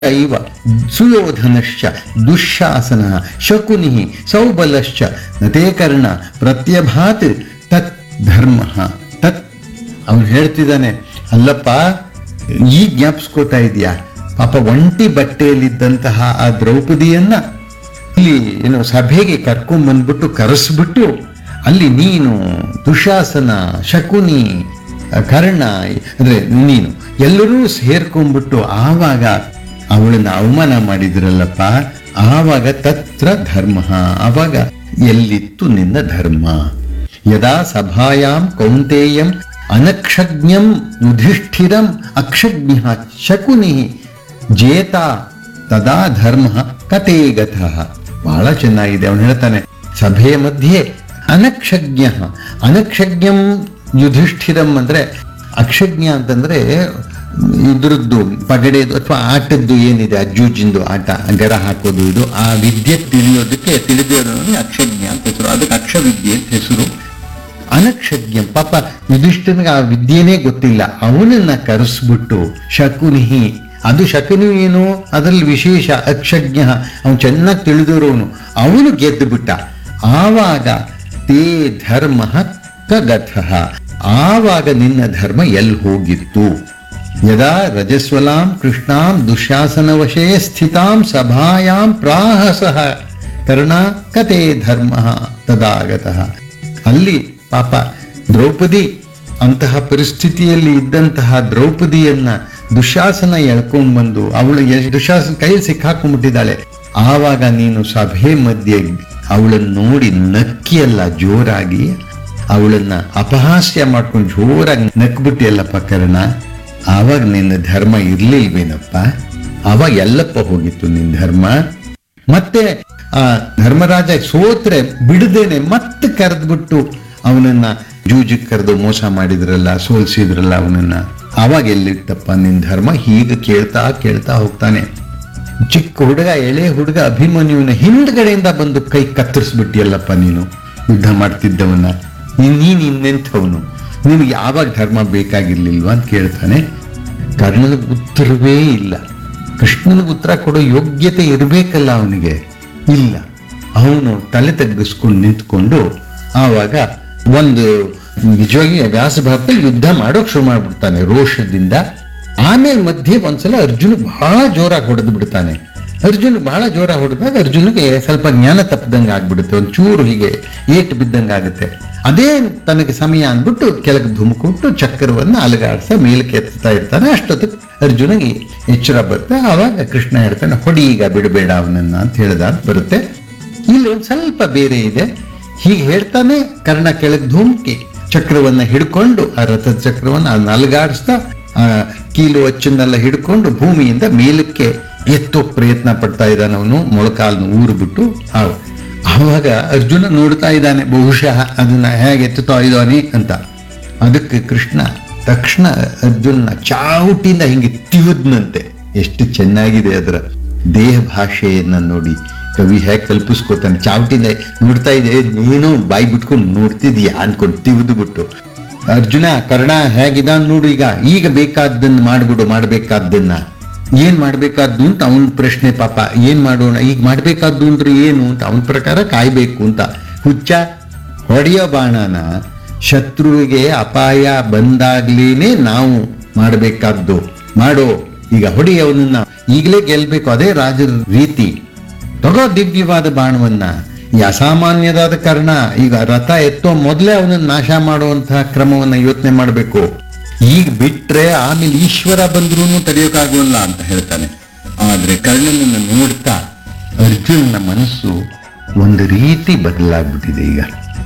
ಇವ ಸುಯೋಧನಶ್ಚ ದುಶ್ಯಾಸನ ಶಕುನಿ ಸೌಬಲಶ್ಚ ನತೇ ಕರ್ಣ ಪ್ರತ್ಯಭಾತ್ ತತ್ ಧರ್ಮ ತತ್ ಅವನು ಹೇಳ್ತಿದ್ದಾನೆ ಅಲ್ಲಪ್ಪ ಈ ಜ್ಞಾಪಿಸ್ಕೋತಾ ಇದೆಯಾ ಪಾಪ ಒಂಟಿ ಬಟ್ಟೆಯಲ್ಲಿದ್ದಂತಹ ಆ ದ್ರೌಪದಿಯನ್ನ ಇಲ್ಲಿ ಏನು ಸಭೆಗೆ ಕರ್ಕೊಂಡ್ ಬಂದ್ಬಿಟ್ಟು ಕರೆಸ್ಬಿಟ್ಟು ಅಲ್ಲಿ ನೀನು ದುಶಾಸನ ಶಕುನಿ ಕರ್ಣ ಅಂದ್ರೆ ನೀನು ಎಲ್ಲರೂ ಸೇರ್ಕೊಂಡ್ಬಿಟ್ಟು ಆವಾಗ ಅವಳನ್ನ ಅವಮಾನ ಮಾಡಿದ್ರಲ್ಲಪ್ಪ ಆವಾಗ ತತ್ರ ಧರ್ಮ ಆವಾಗ ಎಲ್ಲಿತ್ತು ನಿನ್ನ ಧರ್ಮ ಯದಾ ಸಭಾಯಾಂ ಕೌಂತೇಯಂ ಅನಕ್ಷಜ್ಞಂ ಯುಧಿಷ್ಠಿರಂ ಅಕ್ಷಜ್ಞ ಶಕುನಿ ಜೇತ ತದಾ ಧರ್ಮ ಕಥೇಗತ ಬಹಳ ಚೆನ್ನಾಗಿದೆ ಅವನು ಹೇಳ್ತಾನೆ ಸಭೆಯ ಮಧ್ಯೆ ಅನಕ್ಷಜ್ಞ ಅನಕ್ಷಜ್ಞಂ ಯುಧಿಷ್ಠಿರಂ ಅಂದ್ರೆ ಅಕ್ಷಜ್ಞ ಅಂತಂದ್ರೆ ಇದ್ರದ್ದು ಪಗಡೆದು ಅಥವಾ ಆಟದ್ದು ಏನಿದೆ ಆ ಜೂಜಿಂದು ಆಟ ಗರ ಹಾಕೋದು ಇದು ಆ ವಿದ್ಯೆ ತಿಳಿಯೋದಕ್ಕೆ ತಿಳಿದಿರೋದಕ್ಕೆ ಅಕ್ಷಜ್ಞ ಅಂತ ಹೆಸರು ಅದಕ್ಕೆ ಅಕ್ಷವಿದ್ಯೆ ಅಂತ ಹೆಸರು ಅನಕ್ಷಜ್ಞ ಪಾಪ ಯುಧಿಷ್ಠನಿಗೆ ಆ ವಿದ್ಯೆನೇ ಗೊತ್ತಿಲ್ಲ ಅವನನ್ನ ಕರೆಸ್ಬಿಟ್ಟು ಶಕುನಿಹಿ ಅದು ಶಕುನಿ ಏನು ಅದರಲ್ಲಿ ವಿಶೇಷ ಅಕ್ಷಜ್ಞ ಅವನು ಚೆನ್ನಾಗಿ ತಿಳಿದಿರೋನು ಅವನು ಗೆದ್ದು ಬಿಟ್ಟ ಆವಾಗ ತೇ ಧರ್ಮ ಕಗಥ ಆವಾಗ ನಿನ್ನ ಧರ್ಮ ಎಲ್ಲಿ ಹೋಗಿತ್ತು ಯದಾ ರಜಸ್ವಲಾಂ ಕೃಷ್ಣಾಂ ದುಶಾಸನವಶೇ ಸ್ಥಿತಾಂ ಸಭಾಯಾಂ ಪ್ರಾಹಸಃ ಕರ್ಣ ಕತೆ ಧರ್ಮ ತದಾಗತಃ ಅಲ್ಲಿ ಪಾಪ ದ್ರೌಪದಿ ಅಂತಹ ಪರಿಸ್ಥಿತಿಯಲ್ಲಿ ಇದ್ದಂತಹ ದ್ರೌಪದಿಯನ್ನ ದುಶಾಸನ ಎಳ್ಕೊಂಡ್ ಬಂದು ಅವಳು ಎ- ದುಶಾಸನ ಕೈಯಲ್ಲಿ ಸಿಕ್ಕಾಕೊಂಡ್ಬಿಟ್ಟಿದ್ದಾಳೆ ಆವಾಗ ನೀನು ಸಭೆ ಮಧ್ಯೆ ಅವಳನ್ನು ನೋಡಿ ನಕ್ಕಿಯಲ್ಲ ಜೋರಾಗಿ ಅವಳನ್ನ ಅಪಹಾಸ್ಯ ಮಾಡ್ಕೊಂಡು ಜೋರಾಗಿ ನಕ್ಬಿಟ್ಟಿಯಲ್ಲಪ್ಪ ಕರ್ಣ ಆವಾಗ ನಿನ್ನ ಧರ್ಮ ಇರ್ಲಿಲ್ವೇನಪ್ಪ ಆವಾಗ ಎಲ್ಲಪ್ಪ ಹೋಗಿತ್ತು ನಿನ್ನ ಧರ್ಮ ಮತ್ತೆ ಆ ಧರ್ಮರಾಜ ಸೋತ್ರೆ ಬಿಡದೇನೆ ಮತ್ತೆ ಕರೆದ್ಬಿಟ್ಟು ಅವನನ್ನ ಜೂಜಿಗೆ ಕರೆದು ಮೋಸ ಮಾಡಿದ್ರಲ್ಲ ಸೋಲ್ಸಿದ್ರಲ್ಲ ಅವನನ್ನ ಆವಾಗ ಎಲ್ಲಿತ್ತಪ್ಪ ನಿನ್ ಧರ್ಮ ಹೀಗೆ ಕೇಳ್ತಾ ಕೇಳ್ತಾ ಹೋಗ್ತಾನೆ ಚಿಕ್ಕ ಹುಡುಗ ಎಳೆ ಹುಡುಗ ಅಭಿಮನ್ಯುವಿನ ಹಿಂದ್ಗಡೆಯಿಂದ ಬಂದು ಕೈ ಕತ್ತರಿಸ್ಬಿಟ್ಟಿಯಲ್ಲಪ್ಪ ನೀನು ಯುದ್ಧ ಮಾಡ್ತಿದ್ದವನ್ನ ನೀನ್ ನೀನ್ ಇನ್ನೆಂಥವನು ನಿನಗೆ ಯಾವಾಗ ಧರ್ಮ ಬೇಕಾಗಿರ್ಲಿಲ್ವಾ ಅಂತ ಕೇಳ್ತಾನೆ ಕರ್ಣನಿಗೆ ಉತ್ತರವೇ ಇಲ್ಲ ಕೃಷ್ಣನಿಗೆ ಉತ್ತರ ಕೊಡೋ ಯೋಗ್ಯತೆ ಇರಬೇಕಲ್ಲ ಅವನಿಗೆ ಇಲ್ಲ ಅವನು ತಲೆ ತಗ್ಗಿಸ್ಕೊಂಡು ನಿಂತ್ಕೊಂಡು ಆವಾಗ ಒಂದು ನಿಜವಾಗಿ ವ್ಯಾಸ ಭಾರತದಲ್ಲಿ ಯುದ್ಧ ಮಾಡೋಕ್ ಶುರು ಮಾಡ್ಬಿಡ್ತಾನೆ ರೋಷದಿಂದ ಆಮೇಲೆ ಮಧ್ಯೆ ಒಂದ್ಸಲ ಅರ್ಜುನ್ ಬಹಳ ಜೋರಾಗಿ ಹೊಡೆದು ಬಿಡ್ತಾನೆ ಅರ್ಜುನ್ ಬಹಳ ಜೋರ ಹೊಡೆದಾಗ ಅರ್ಜುನ್ಗೆ ಸ್ವಲ್ಪ ಜ್ಞಾನ ತಪ್ಪದಂಗೆ ಆಗ್ಬಿಡುತ್ತೆ ಒಂದು ಚೂರು ಹೀಗೆ ಏಟು ಬಿದ್ದಂಗೆ ಆಗುತ್ತೆ ಅದೇ ತನಗೆ ಸಮಯ ಅಂದ್ಬಿಟ್ಟು ಕೆಳಗೆ ಧುಮುಕೊಟ್ಟು ಚಕ್ರವನ್ನ ಅಲಗಾಡ್ಸ ಮೇಲಕ್ಕೆ ಎತ್ತಾ ಇರ್ತಾನೆ ಅಷ್ಟೊತ್ತಿಗೆ ಅರ್ಜುನಿಗೆ ಎಚ್ಚರ ಬರುತ್ತೆ ಆವಾಗ ಕೃಷ್ಣ ಹೇಳ್ತಾನೆ ಹೊಡಿ ಈಗ ಬಿಡಬೇಡ ಅವನನ್ನ ಅಂತ ಹೇಳ್ದ ಅಂತ ಬರುತ್ತೆ ಇಲ್ಲಿ ಒಂದು ಸ್ವಲ್ಪ ಬೇರೆ ಇದೆ ಹೀಗೆ ಹೇಳ್ತಾನೆ ಕರ್ಣ ಕೆಳಗೆ ಧುಮುಕಿ ಚಕ್ರವನ್ನ ಹಿಡ್ಕೊಂಡು ಆ ರಥದ ಚಕ್ರವನ್ನ ಅದನ್ನ ಅಲಗಾಡಿಸ್ತಾ ಆ ಕೀಲು ಅಚ್ಚನ್ನೆಲ್ಲ ಹಿಡ್ಕೊಂಡು ಭೂಮಿಯಿಂದ ಮೇಲಕ್ಕೆ ಎತ್ತೋ ಪ್ರಯತ್ನ ಪಡ್ತಾ ಇದ್ದಾನೆ ಅವನು ಮೊಳಕಾಲ್ನ ಊರು ಬಿಟ್ಟು ಆ- ಆವಾಗ ಅರ್ಜುನ ನೋಡ್ತಾ ಇದ್ದಾನೆ ಬಹುಶಃ ಅದನ್ನ ಹೇಗೆ ಎತ್ತುತ್ತಾ ಇದ್ದಾನೆ ಅಂತ ಅದಕ್ಕೆ ಕೃಷ್ಣ ತಕ್ಷಣ ಅರ್ಜುನ ಚಾವುಟಿಂದ ಹಿಂಗೆ ತಿವಿದ್ನಂತೆ ಎಷ್ಟು ಚೆನ್ನಾಗಿದೆ ಅದರ ದೇಹ ಭಾಷೆಯನ್ನ ನೋಡಿ ಕವಿ ಹೇಗೆ ಕಲ್ಪಿಸ್ಕೊತಾನೆ ಚಾವುಟಿಂದ ನೋಡ್ತಾ ಇದೆ ನೀನು ಬಾಯಿ ಬಿಟ್ಕೊಂಡು ನೋಡ್ತಿದೀಯ ಅನ್ಕೊಂಡು ತಿವಿದು ಬಿಟ್ಟು ಅರ್ಜುನ ಕರ್ಣ ಹೇಗಿದಾನ್ ನೋಡು ಈಗ ಈಗ ಬೇಕಾದ್ದನ್ನ ಮಾಡ್ಬಿಡು ಮಾಡ್ಬೇಕಾದ್ದನ್ನ ಏನ್ ಮಾಡ್ಬೇಕಾದ್ದು ಅಂತ ಅವನ್ ಪ್ರಶ್ನೆ ಪಾಪ ಏನ್ ಮಾಡೋಣ ಈಗ ಮಾಡ್ಬೇಕಾದ್ದು ಅಂದ್ರೆ ಏನು ಅಂತ ಅವನ ಪ್ರಕಾರ ಕಾಯ್ಬೇಕು ಅಂತ ಹುಚ್ಚ ಹೊಡೆಯೋ ಬಾಣನ ಶತ್ರುವಿಗೆ ಅಪಾಯ ಬಂದಾಗ್ಲೇನೆ ನಾವು ಮಾಡಬೇಕಾದ್ದು ಮಾಡೋ ಈಗ ಹೊಡಿ ಅವನನ್ನ ಈಗಲೇ ಗೆಲ್ಬೇಕು ಅದೇ ರಾಜರ ರೀತಿ ತಗೋ ದಿವ್ಯವಾದ ಬಾಣವನ್ನ ಈ ಅಸಾಮಾನ್ಯದಾದ ಕಾರಣ ಈಗ ರಥ ಎತ್ತೋ ಮೊದಲೇ ಅವನನ್ನ ನಾಶ ಮಾಡುವಂತಹ ಕ್ರಮವನ್ನ ಯೋಚನೆ ಮಾಡಬೇಕು ಈಗ ಬಿಟ್ರೆ ಆಮೇಲೆ ಈಶ್ವರ ಬಂದ್ರೂ ತಡೆಯೋಕ್ಕಾಗೋಲ್ಲ ಅಂತ ಹೇಳ್ತಾನೆ ಆದ್ರೆ ಕರ್ಣನನ್ನ ನೋಡ್ತಾ ಅರ್ಜುನನ ಮನಸ್ಸು ಒಂದು ರೀತಿ ಬದಲಾಗ್ಬಿಟ್ಟಿದೆ ಈಗ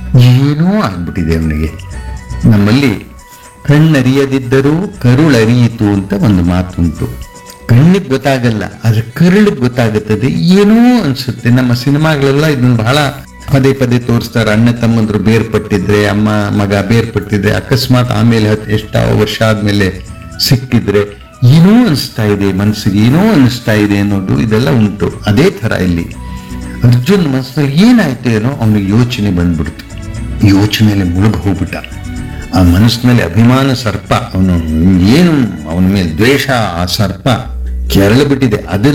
ಏನೋ ಆಗ್ಬಿಟ್ಟಿದೆ ಅವನಿಗೆ ನಮ್ಮಲ್ಲಿ ಕಣ್ಣರಿಯದಿದ್ದರೂ ಕರುಳರಿಯಿತು ಅಂತ ಒಂದು ಮಾತುಂಟು ಕಣ್ಣಿಗೆ ಗೊತ್ತಾಗಲ್ಲ ಆದ್ರೆ ಕರುಳಿಗೆ ಗೊತ್ತಾಗುತ್ತದೆ ಏನೋ ಅನ್ಸುತ್ತೆ ನಮ್ಮ ಸಿನಿಮಾಗಳೆಲ್ಲ ಇದನ್ನ ಬಹಳ ಪದೇ ಪದೇ ತೋರಿಸ್ತಾರೆ ಅಣ್ಣ ತಮ್ಮಂದ್ರು ಬೇರ್ಪಟ್ಟಿದ್ರೆ ಅಮ್ಮ ಮಗ ಬೇರ್ಪಟ್ಟಿದ್ರೆ ಅಕಸ್ಮಾತ್ ಆಮೇಲೆ ಹತ್- ಎಷ್ಟೋ ವರ್ಷ ಆದ್ಮೇಲೆ ಸಿಕ್ಕಿದ್ರೆ ಏನೋ ಅನಿಸ್ತಾ ಇದೆ ಮನಸ್ಸಿಗೆ ಏನೋ ಅನಿಸ್ತಾ ಇದೆ ಅನ್ನೋದು ಇದೆಲ್ಲ ಉಂಟು ಅದೇ ತರ ಇಲ್ಲಿ ಅರ್ಜುನ್ ಮನಸ್ಸಿನಲ್ಲಿ ಏನಾಯ್ತು ಏನೋ ಅವನಿಗೆ ಯೋಚನೆ ಬಂದ್ಬಿಡ್ತು ಯೋಚನೆಯಲ್ಲಿ ಮುಳುಗಿ ಹೋಗ್ಬಿಟ್ಟ ಆ ಮನಸ್ಸಿನಲ್ಲಿ ಅಭಿಮಾನ ಸರ್ಪ ಅವನು ಏನು ಅವನ ಮೇಲೆ ದ್ವೇಷ ಆ ಸರ್ಪ ಕೆರಳು ಬಿಟ್ಟಿದೆ ಅದು